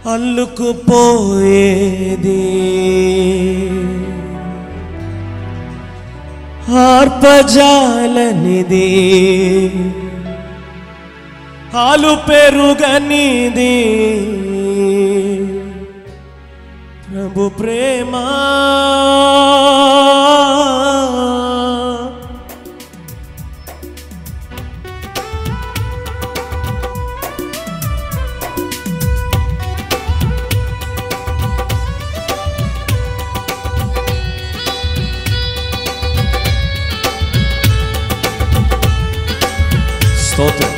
అల్లుకుపోయేది ఆర్పజాలనిది ఆలు పెరుగనిది ప్రభు ప్రేమ స్తోత్రం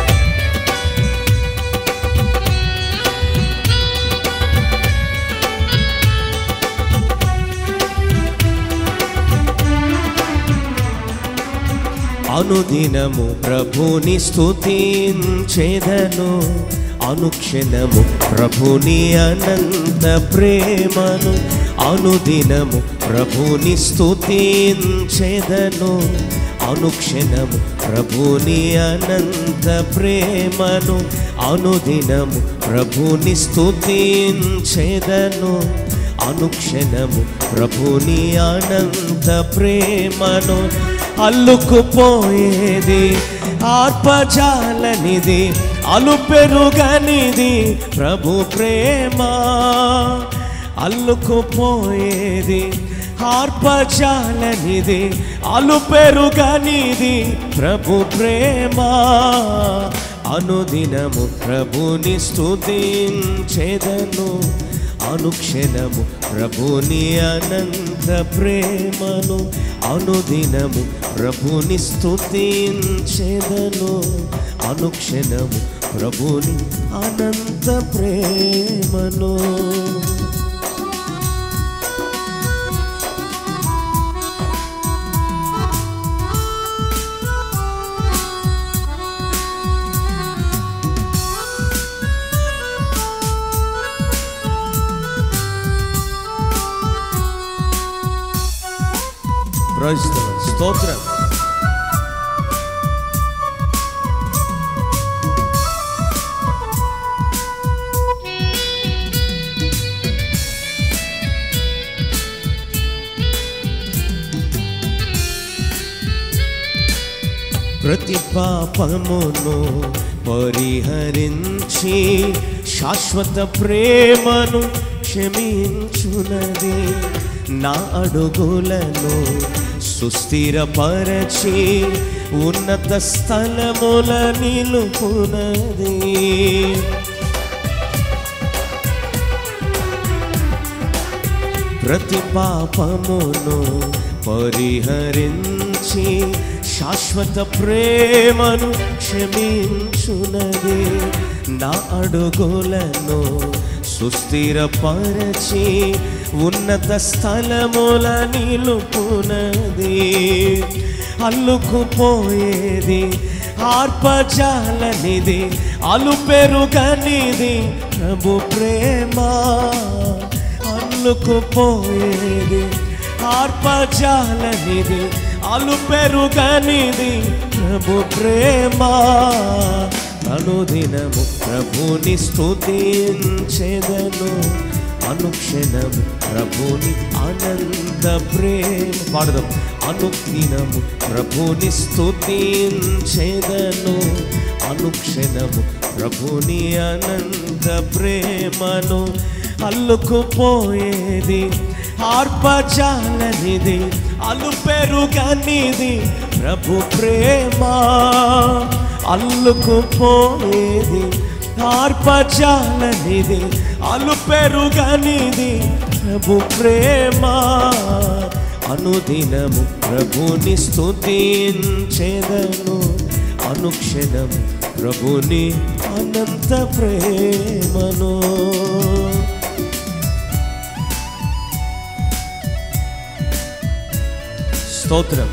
అనుదినము ప్రభుని స్తుతించెదను అనుక్షణము ప్రభుని అనంత ప్రేమను అనుదినము ప్రభుని స్తుతించెదను అనుక్షణము ప్రభుని అనంత ప్రేమను అనుదినము ప్రభుని స్తుతించెదను అనుక్షణము ప్రభుని అనంత ప్రేమను అల్లుకుపోయేది ఆర్పజాలనిది అలుపెరుగనిది ప్రభు ప్రేమ అల్లుకుపోయేది ఆర్పజాలనిది అలుపెరుగనిది ప్రభు ప్రేమ అనుదినము ప్రభుని స్తుతించెదను అనుక్షణము ప్రభుని అనంత ప్రేమను అనుదినము ప్రభుని స్తుతించెదను అనుక్షణము ప్రభుని అనంత ప్రేమను Praise the Lord. స్తోత్రం ప్రతి పాపమును పరిహరించి శాశ్వత ప్రేమను క్షమించునది నా అడుగులను సుస్థిరపరచి ఉన్నత స్థలముల నిలుపునది ప్రతి పాపమును పరిహరించి శాశ్వత ప్రేమను క్షమించునది నా అడుగులను సుస్థిరపరచి ఉన్నత స్థలముల నిలుపునది అల్లుకుపోయేది ఆర్పజాలనిది అలుపెరుగనిది ప్రభు ప్రేమ అల్లుకుపోయేది ఆర్పజాలనిది అలుపెరుగనిది ప్రభు ప్రేమ అనుదినము ప్రభుని స్తుతించెదను అనుక్షణము ప్రభుని అనంత ప్రేమ పాడదాం అనుదినము ప్రభుని స్తుతించెదను అనుక్షణము ప్రభుని అనంత ప్రేమను అల్లుకుపోయేది ఆర్పజాలనిది అలుపెరుగనిది ప్రభు ప్రేమ అల్లుకుపోయేది ఆర్పజాలనిది అలుపెరుగనిది ప్రభు ప్రేమ అనుదినము ప్రభుని స్తుతించెదను అనుక్షణము ప్రభుని అనంత ప్రేమను స్తోత్రం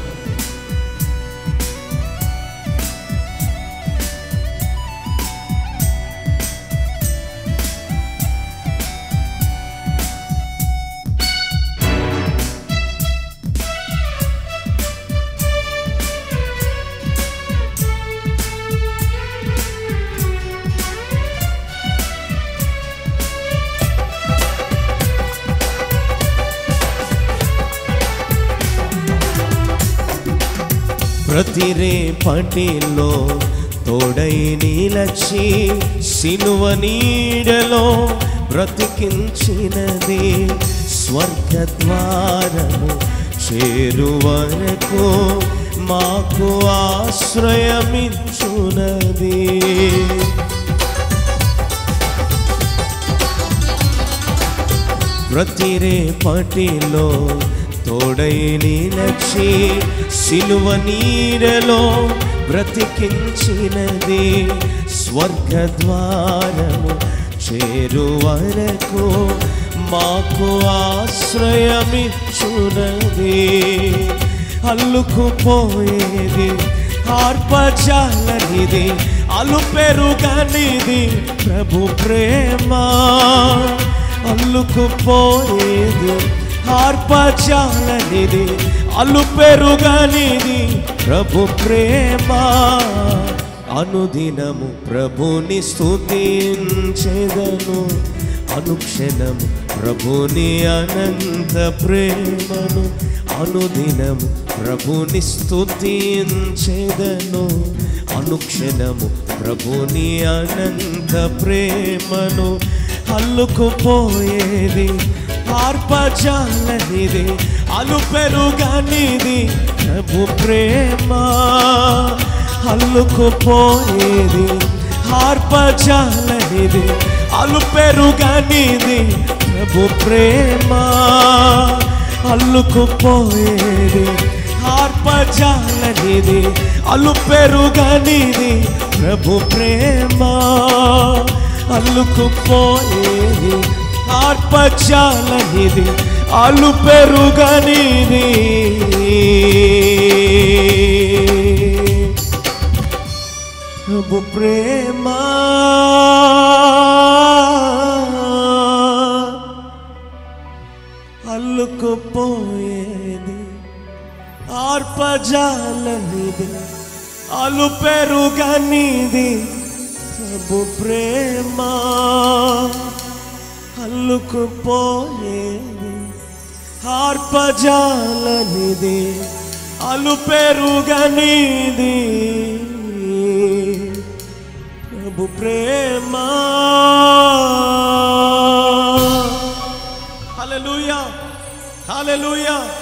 ప్రతి రేపటిలో తోడై నిలచి సినువ నీడలో బ్రతికించినది స్వర్గద్వారము చేరు వరకు మాకు ఆశ్రయమిచ్చునది ప్రతి రేపటిలో తోడై నిలచి సిలువ నీడలో బ్రతికించినది స్వర్గద్వారము చేరు వరకు మాకు ఆశ్రయమిచ్చునది అల్లుకుపోయేది ఆర్పజాలనిది అలుపెరుగనిది ప్రభు ప్రేమ అల్లుకుపోయేది ఆర్పజాలనిది అలుపెరుగనిది ప్రభు ప్రేమ అనుదినము ప్రభుని స్తుతించెదను అనుక్షణము ప్రభుని అనంత ప్రేమను అనుదినము ప్రభుని స్తుతించెదను అనుక్షణము ప్రభుని అనంత ప్రేమను అల్లుకుపోయేది ఆర్పజాలనిది అలుపెరుగనిది ప్రభు ప్రేమ అల్లుకుపోయేది ఆర్పజాలనిది అలుపెరుగనిది ప్రభు ప్రేమ అల్లుకుపోయేది ఆర్పజాలనిది అలుపెరుగనిది ప్రభు ప్రేమ అల్లుకుపోయేది ఆర్పజాలనిది అలుపెరుగనిది ప్రభు ప్రేమ అల్లుకుపోయేది ఆర్పజాలనిది అలుపెరుగనిది ప్రభు ప్రేమ అల్లుకుపోయేది ఆర్పజాలనిది అలుపెరుగనిది ప్రభు ప్రేమ హల్లెలూయా హల్లెలూయా